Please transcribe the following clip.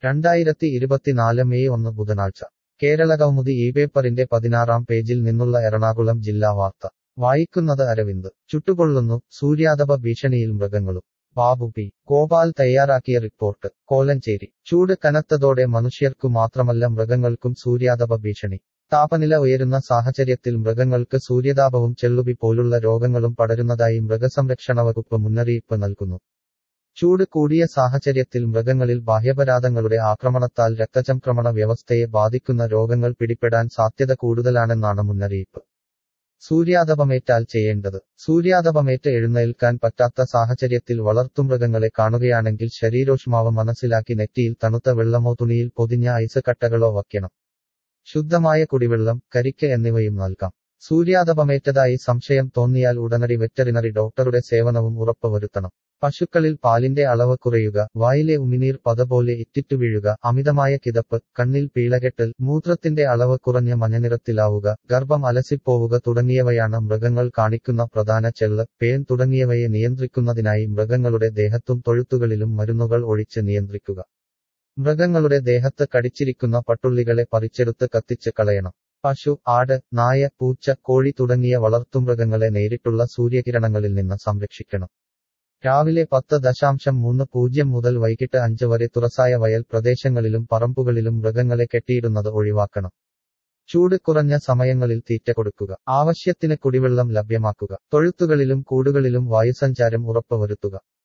രണ്ടായിരത്തി ഇരുപത്തിനാല് മെയ് ഒന്ന് ബുധനാഴ്ച കേരളകൗമുദി ഈ പേപ്പറിന്റെ പതിനാറാം പേജിൽ നിന്നുള്ള എറണാകുളം ജില്ലാ വാർത്ത വായിക്കുന്നത് അരവിന്ദ് ചുട്ടുകൊള്ളുന്നു സൂര്യാതപ ഭീഷണിയിൽ മൃഗങ്ങളും ബാബു പി ഗോപാൽ തയ്യാറാക്കിയ റിപ്പോർട്ട് കോലഞ്ചേരി ചൂട് കനത്തതോടെ മനുഷ്യർക്കു മാത്രമല്ല മൃഗങ്ങൾക്കും സൂര്യാതപ ഭീഷണി താപനില ഉയരുന്ന സാഹചര്യത്തിൽ മൃഗങ്ങൾക്ക് സൂര്യതാപവും ചെള്ളുബി പോലുള്ള രോഗങ്ങളും പടരുന്നതായി മൃഗസംരക്ഷണ വകുപ്പ് മുന്നറിയിപ്പ് നൽകുന്നു ചൂട് കൂടിയ സാഹചര്യത്തിൽ മൃഗങ്ങളിൽ ബാഹ്യപരാധങ്ങളുടെ ആക്രമണത്താൽ രക്തചംക്രമണ വ്യവസ്ഥയെ ബാധിക്കുന്ന രോഗങ്ങൾ പിടിപെടാൻ സാധ്യത കൂടുതലാണെന്നാണ് മുന്നറിയിപ്പ് സൂര്യാതപമേറ്റാൽ ചെയ്യേണ്ടത് സൂര്യാതപമേറ്റ് എഴുന്നേൽക്കാൻ പറ്റാത്ത സാഹചര്യത്തിൽ വളർത്തുമൃഗങ്ങളെ കാണുകയാണെങ്കിൽ ശരീരോഷ്മാവ് മനസ്സിലാക്കി നെറ്റിയിൽ തണുത്ത വെള്ളമോ തുണിയിൽ പൊതിഞ്ഞ ഐസ് കട്ടകളോ വയ്ക്കണം ശുദ്ധമായ കുടിവെള്ളം കരിക്ക് എന്നിവയും നൽകാം സൂര്യാതപമേറ്റതായി സംശയം തോന്നിയാൽ ഉടനടി വെറ്ററിനറി ഡോക്ടറുടെ സേവനവും ഉറപ്പുവരുത്തണം പശുക്കളിൽ പാലിന്റെ അളവ് കുറയുക വായിലെ ഉമിനീർ പത പോലെ ഇറ്റിറ്റു വീഴുക അമിതമായ കിതപ്പ് കണ്ണിൽ പീളകെട്ടൽ മൂത്രത്തിന്റെ അളവ് കുറഞ്ഞ മഞ്ഞനിറത്തിലാവുക ഗർഭം അലസിപ്പോവുക തുടങ്ങിയവയാണ് മൃഗങ്ങൾ കാണിക്കുന്ന പ്രധാന ചെള്ള് പേൻ തുടങ്ങിയവയെ നിയന്ത്രിക്കുന്നതിനായി മൃഗങ്ങളുടെ ദേഹത്തും തൊഴുത്തുകളിലും മരുന്നുകൾ ഒഴിച്ച് നിയന്ത്രിക്കുക മൃഗങ്ങളുടെ ദേഹത്ത് കടിച്ചിരിക്കുന്ന പട്ടുള്ളികളെ പറിച്ചെടുത്ത് കത്തിച്ച് കളയണം പശു ആട് നായ പൂച്ച കോഴി തുടങ്ങിയ വളർത്തുമൃഗങ്ങളെ നേരിട്ടുള്ള സൂര്യകിരണങ്ങളിൽ നിന്ന് സംരക്ഷിക്കണം രാവിലെ പത്ത് ദശാംശം മൂന്ന് പൂജ്യം മുതൽ വൈകിട്ട് അഞ്ച് വരെ തുറസായ വയൽ പ്രദേശങ്ങളിലും പറമ്പുകളിലും മൃഗങ്ങളെ കെട്ടിയിടുന്നത് ഒഴിവാക്കണം ചൂട് കുറഞ്ഞ സമയങ്ങളിൽ തീറ്റ കൊടുക്കുക ആവശ്യത്തിന് കുടിവെള്ളം ലഭ്യമാക്കുക തൊഴുത്തുകളിലും കൂടുകളിലും വായുസഞ്ചാരം ഉറപ്പുവരുത്തുക